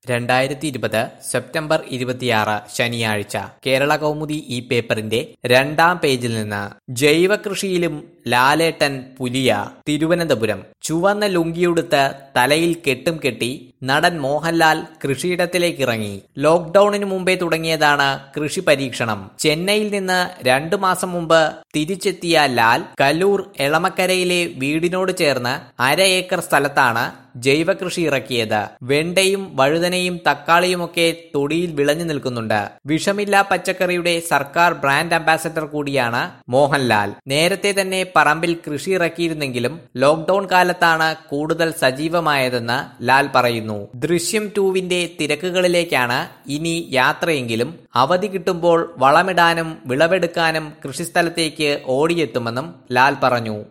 രണ്ടായിരത്തി ഇരുപത് സെപ്റ്റംബർ ഇരുപത്തിയാറ് ശനിയാഴ്ച കേരള കൗമുദി ഈ പേപ്പറിന്റെ രണ്ടാം പേജിൽ നിന്ന് ജൈവ കൃഷിയിലും ലാലേട്ടൻ പുലിയ തിരുവനന്തപുരം ചുവന്ന ലുങ്കിയുടുത്ത് തലയിൽ കെട്ടും കെട്ടി നടൻ മോഹൻലാൽ കൃഷിയിടത്തിലേക്കിറങ്ങി ലോക്ഡൌണിനു മുമ്പേ തുടങ്ങിയതാണ് കൃഷി പരീക്ഷണം ചെന്നൈയിൽ നിന്ന് രണ്ടു മാസം മുമ്പ് തിരിച്ചെത്തിയ ലാൽ കല്ലൂർ എളമക്കരയിലെ വീടിനോട് ചേർന്ന് അര ഏക്കർ സ്ഥലത്താണ് ജൈവ കൃഷി ഇറക്കിയത് വെണ്ടയും വഴുതനയും തക്കാളിയുമൊക്കെ തൊടിയിൽ വിളഞ്ഞു നിൽക്കുന്നുണ്ട് വിഷമില്ലാ പച്ചക്കറിയുടെ സർക്കാർ ബ്രാൻഡ് അംബാസഡർ കൂടിയാണ് മോഹൻലാൽ നേരത്തെ തന്നെ പറമ്പിൽ കൃഷി ഇറക്കിയിരുന്നെങ്കിലും ലോക്ഡൌൺ കാലത്താണ് കൂടുതൽ സജീവമായതെന്ന് ലാൽ പറയുന്നു ദൃശ്യം ടൂവിന്റെ തിരക്കുകളിലേക്കാണ് ഇനി യാത്രയെങ്കിലും അവധി കിട്ടുമ്പോൾ വളമിടാനും വിളവെടുക്കാനും കൃഷിസ്ഥലത്തേക്ക് ഓടിയെത്തുമെന്നും ലാൽ പറഞ്ഞു